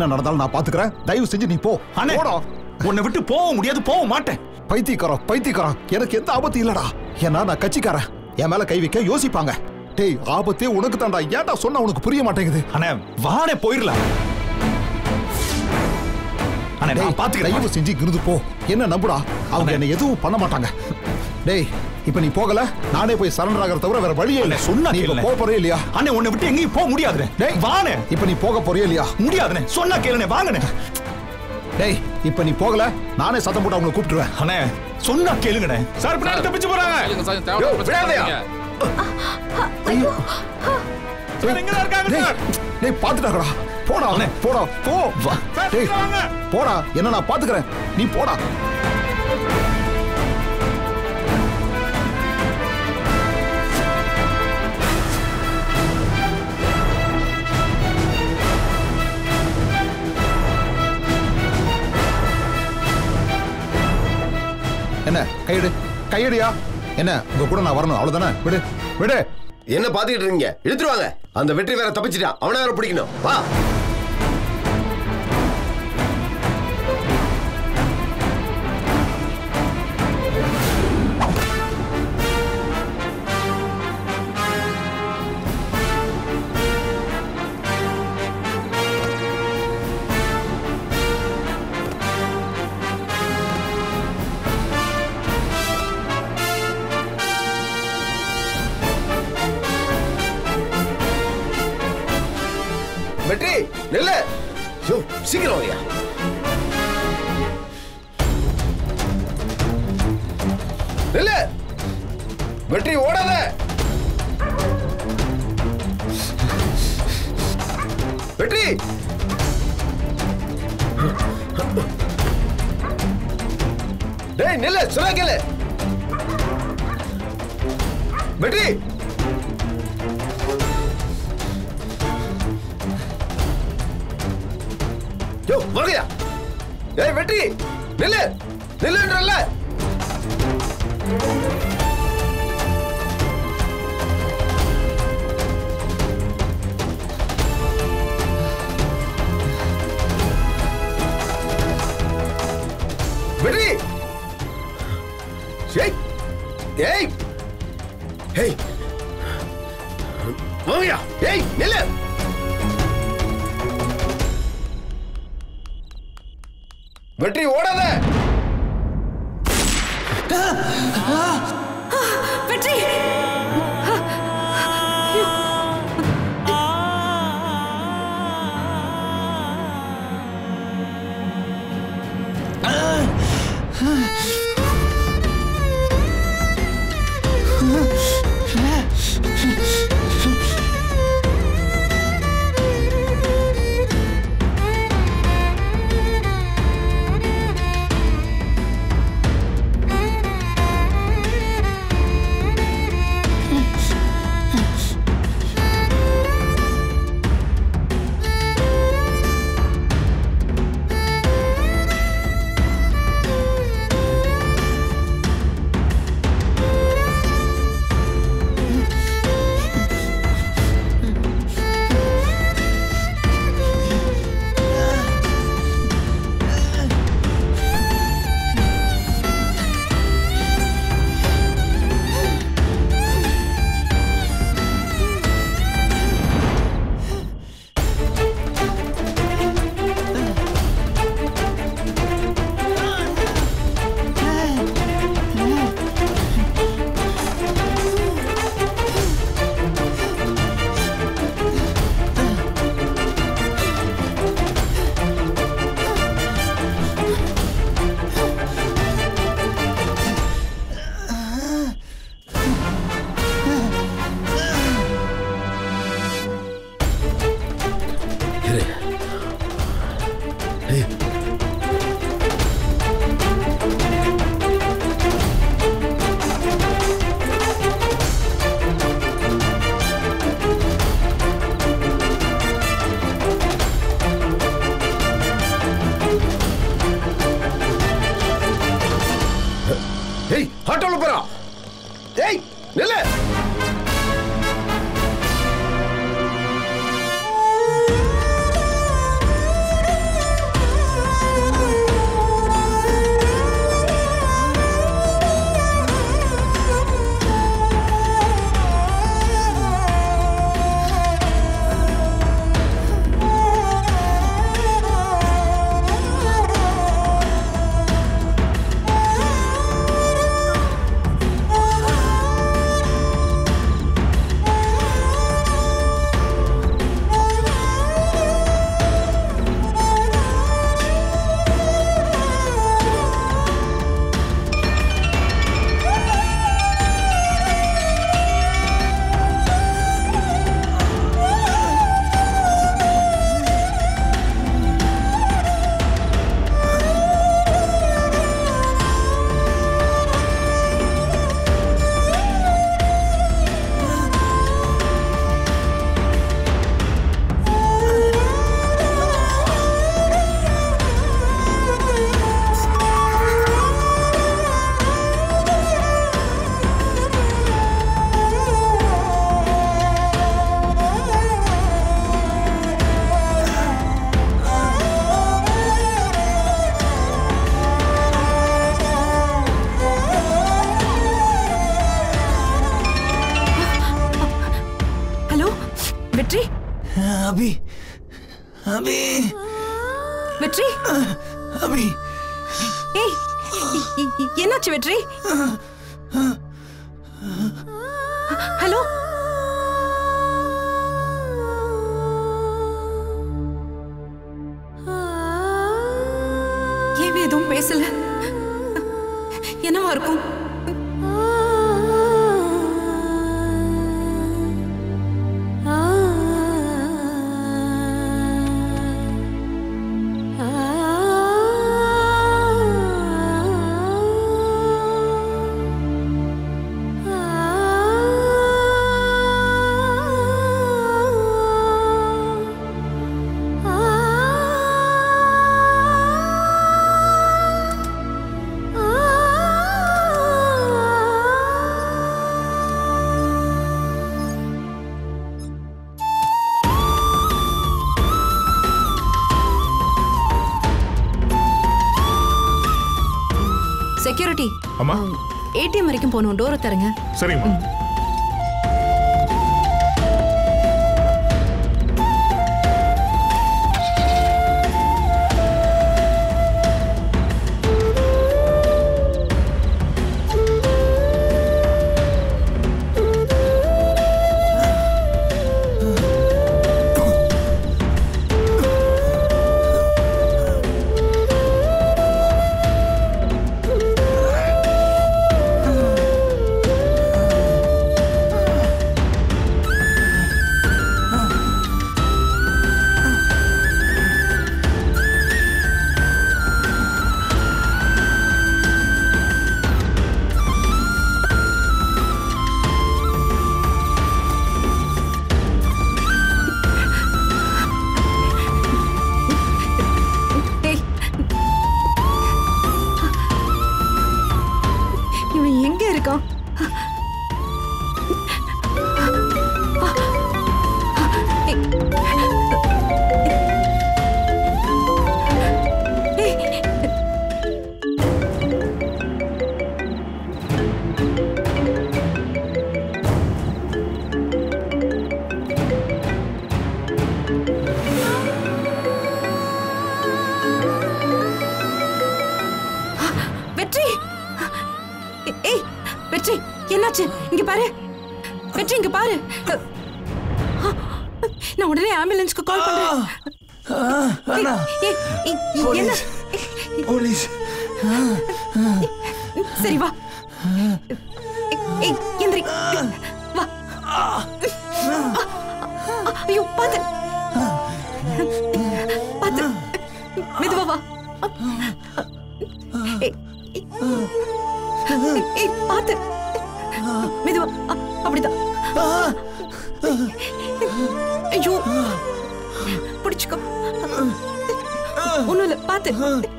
என்ன நடந்தாலும் நான் பாத்துக்கிறேன் தயவு செஞ்சு நீ போ அண்ணே போடா உன்னை விட்டு போக முடியாது போக மாட்டேன் பைத்தியக்காரன் பைத்தியக்காரன் எனக்கு எந்த ஆபத்து இல்லடா ஏன்னா நான் கட்சிக்காரன் என் மேல கை வைக்க யோசிப்பாங்க டேய் ஆபத்தே உனக்கு தான்டா ஏன்டா சொன்னா உனக்கு புரிய மாட்டேங்குது அண்ணே வாடே போயிடலாம் அண்ணே டேய் நான் பாத்துக்கிறேன் தயவு செஞ்சு இங்கிருந்து போ என்ன நம்புடா அவங்க என்ன எதுவும் பண்ண மாட்டாங்க டேய் இப்ப நீ போகல நானே போய் சரண்டர் ஆகிற தவிர வேற வழியே இல்ல அண்ணே, சொன்னா நீ இப்ப கேளுண்ணே. போக போறே இல்லையா அண்ணே உன்னை விட்டு எங்கேயும் போக முடியாதுண்ணே டேய் வாண்ணே இப்ப நீ போக போறியா இல்லையா முடியாதுண்ணே சொன்னா கேளுண்ணே வாங்கண்ணே டேய் இப்ப நீ போகல நானே சத்தம் போட்டு அவங்களை கூப்பிட்டுருவேன் அண்ணே சொன்னா கேளுங்கண்ணே சார் பின்னாடி தப்பிச்சு போறாங்க யோ, விடாதயா. ஐயோ சார் எங்கடா இருக்காங்க டேய் சார் டேய் பாத்துட்டாங்கடா போடா அண்ணே. போடா போ சார், டேய் வாங்க. போடா என்ன நான் பாத்துக்கிறேன் நீ போடா என்ன கையெடு கையெடியா என்ன உங்க கூட நான் வரணும் அவ்வளவுதானே விடு விடு என்ன பாத்துக்கிட்டு இருக்கீங்க இழுத்துருவாங்க அந்த வெற்றி வேற தப்பிச்சிட்டான் அவனை வேற பிடிக்கணும் வா வெற்றி நெல்லு யோ சீக்கிரம் வாங்கயா நெல்லு வெற்றி ஓடாத வெற்றி டேய் நெல்லு சொல்ல கேளு வெற்றி யோ வாங்கயா ஏய் வெற்றி நில்லு நில்லுன்றல்ல வெற்றி ஏய் ஏய் ஏய் வாங்கயா ஏய் நில்லு வெற்றி ஓடாத வெற்றி ஏய் ஆட்டோல போறா ஏய் நில்லு அபி அபி வெற்றி அபி ஏய் இ- இ- இ- என்னாச்சு வெற்றி ஹலோ ஏன் எதுவும் பேசல என்னவா இருக்கும் செக்யூரிட்டி அம்மா ஏடிஎம் வரைக்கும் போகணும் டோரை தரங்க சரிங்கம்மா ஏய். இவன் எங்க இருக்கான் ஏய். ஏய். வெற்றி ஏ- ஏய் வெற்றி என்னாச்சு இங்க பாரு வெற்றி இங்க பாரு நான் உடனே ஆம்புலன்ஸ்க்கு கால் பண்றேன் ஏய், ஏய், ஏய், என்ன போலீஸ் சரி வா ஏய் எந்திரி வா ஐயோ பாத்து பாத்து மெதுவா வா ஏய், ஏய், ஏய், பாத்து மெதுவா அ- அப்படிதான் ஐயோ பிடிச்சுக்கோ ஒண்ணும் இல்ல பாத்து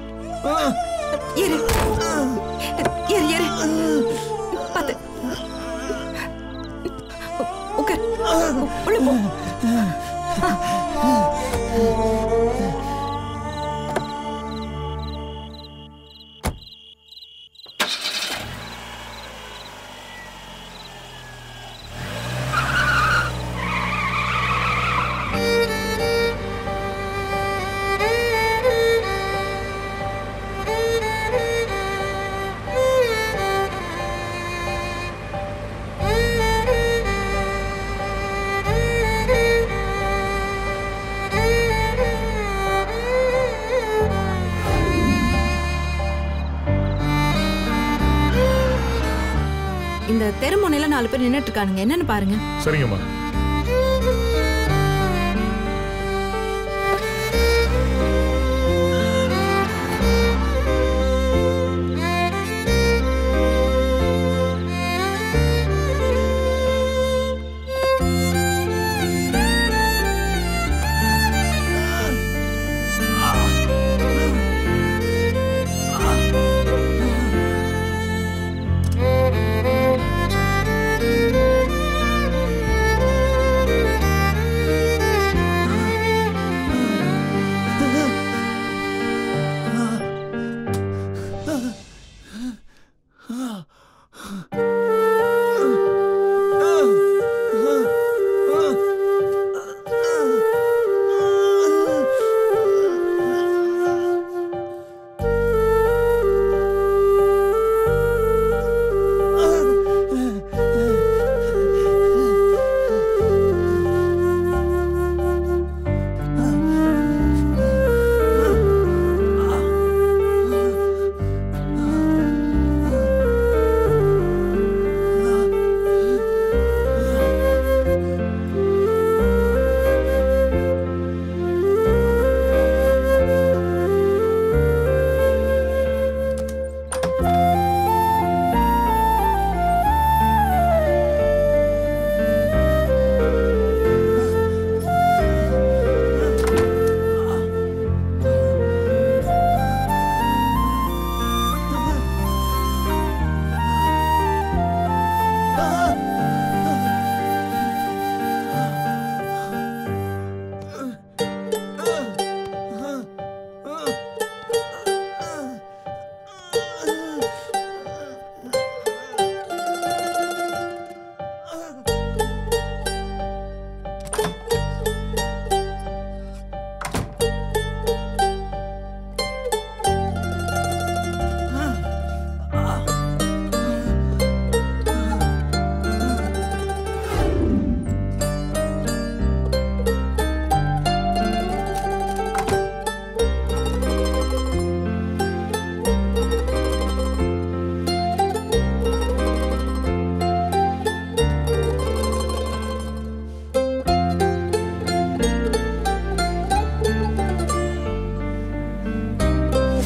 ஏறு ஏறு ஏறு பாத்து உ- உட்கார் உ- உள்ள போ இந்த தெருமுனையில நாலு பேர் நின்னுட்டு இருக்கானுங்க என்னன்னு பாருங்க சரிங்கம்மா ஆ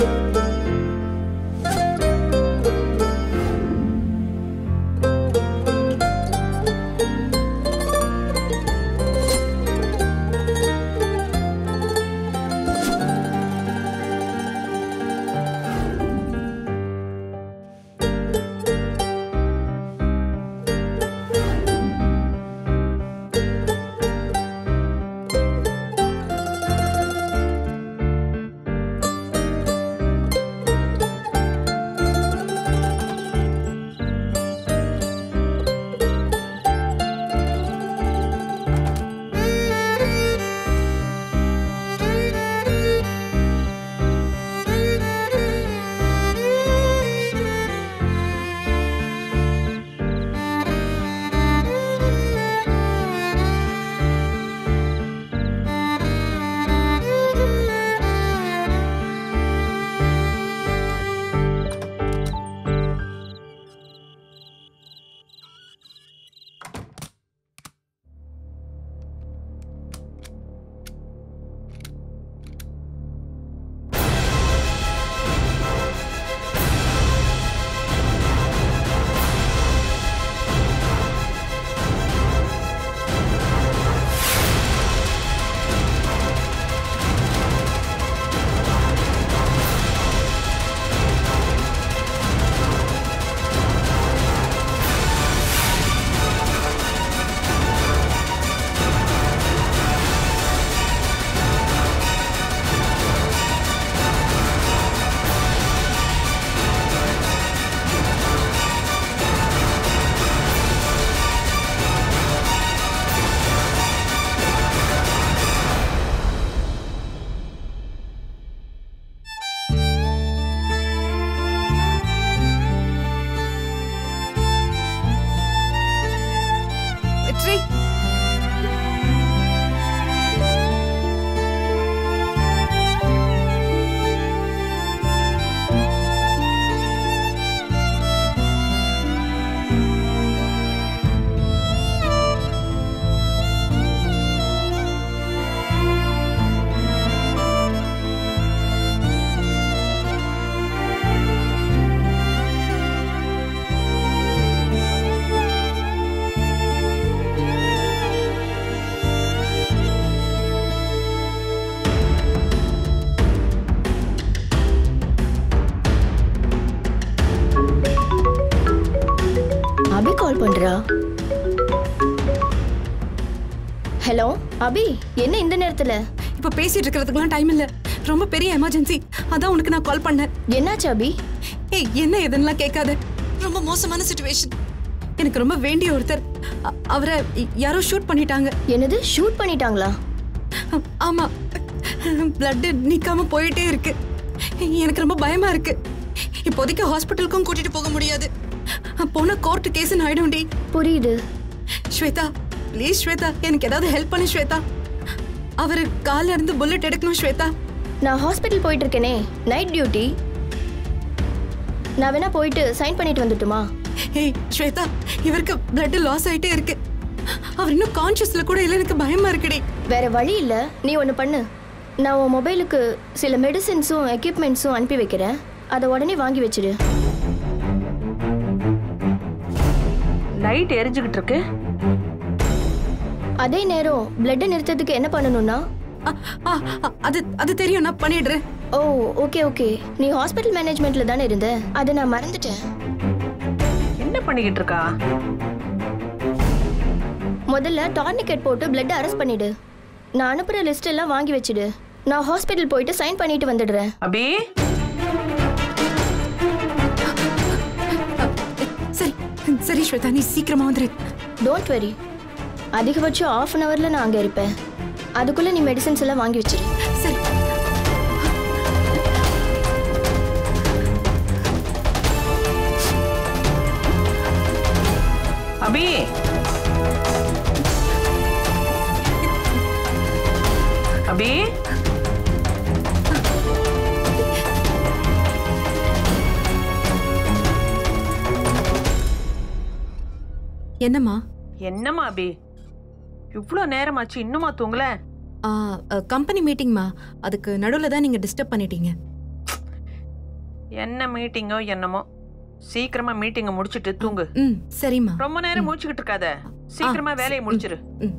வெற்றி அபி கால் பண்றா ஹலோ அபி என்ன இந்த நேரத்துல இப்ப பேசிட்டு இருக்கிறதுக்குலாம் டைம் இல்ல ரொம்ப பெரிய எமர்ஜென்சி அதான் உனக்கு நான் கால் பண்ணேன் என்னாச்சு அபி ஏய் என்ன எதுன்னெலாம் கேட்காத ரொம்ப மோசமான சுச்சுவேஷன் எனக்கு ரொம்ப வேண்டிய ஒருத்தர் அ- அவரை யாரோ ஷூட் பண்ணிட்டாங்க என்னது ஷூட் பண்ணிட்டாங்களா ஆமா பிளட் நிக்காம போயிட்டே இருக்கு எனக்கு ரொம்ப பயமா இருக்கு இப்போதைக்கு ஹாஸ்பிட்டலுக்கும் கூட்டிட்டு போக முடியாது போன கோர்ட் கேஸ் ஆயிடும்டி புரியுது ஸ்வேதா ப்ளீஸ் ஸ்வேதா எனக்கு ஏதாவது ஹெல்ப் பண்ணு ஸ்வேதா அவரு கால்ல இருந்து புல்லட் எடுக்கணும் ஸ்வேதா நான் ஹாஸ்பிட்டல் போயிட்டு இருக்கேனே நைட் டியூட்டி நான் வேணா போயிட்டு சைன் பண்ணிட்டு வந்துட்டுமா ஏய் ஸ்வேதா இவருக்கு பிளட் லாஸ் ஆயிட்டே இருக்கு அவர் இன்னும் கான்ஷியஸ்ல கூட இல்ல எனக்கு பயமா இருக்குடி வேற வழி இல்ல நீ ஒன்று பண்ணு நான் உன் மொபைலுக்கு சில மெடிசின்ஸும் எக்யூப்மெண்ட்ஸும் அனுப்பி வைக்கிறேன் அதை உடனே வாங்கி வச்சிடு லைட் எரிஞ்சுக்கிட்டு இருக்கு அதே நேரம் பிளட்டை நிறுத்தத்துக்கு என்ன பண்ணணும்னா அ, அ, அ, அது அது தெரியும் நான் பண்ணிடுறேன் ஓ ஓகே ஓகே நீ ஹாஸ்பிட்டல் மேனேஜ்மெண்ட்ல தானே இருந்த அதை நான் மறந்துட்டேன் என்ன பண்ணிக்கிட்டு இருக்கா முதல்ல டார்னிகெட் போட்டு பிளட் அரெஸ்ட் பண்ணிடு நான் அனுப்புற லிஸ்ட் எல்லாம் வாங்கி வச்சிடு நான் ஹாஸ்பிட்டல் போயிட்டு சைன் பண்ணிட்டு வந்துடுறேன் அபி சரி சரி ஸ்வேதா நீ சீக்கிரமா வந்துரு டோன்ட் வெரி அதிகபட்சம் ஆஃப் அன் ஹவரில் நான் அங்கே இருப்பேன் அதுக்குள்ளே நீ மெடிசன்ஸ் எல்லாம் வாங்கி வச்சிரு சரி அபி அபி என்னம்மா என்னம்மா அபி இவ்வளோ நேரமாச்சு இன்னுமா தூங்கல கம்பெனி மீட்டிங்மா அதுக்கு நடுவில் தான் நீங்கள் டிஸ்டர்ப் பண்ணிட்டீங்க என்ன மீட்டிங்கோ என்னமோ சீக்கிரமா மீட்டிங்கை முடிச்சிட்டு தூங்கு ம் சரிம்மா ரொம்ப நேரம் முடிச்சுக்கிட்டு இருக்காத சீக்கிரமா வேலையை முடிச்சிரு ம்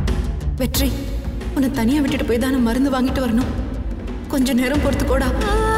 வெற்றி உன்னை தனியா விட்டுட்டு போய் தானே மருந்து வாங்கிட்டு வரணும் கொஞ்ச நேரம் பொறுத்துக்கோடா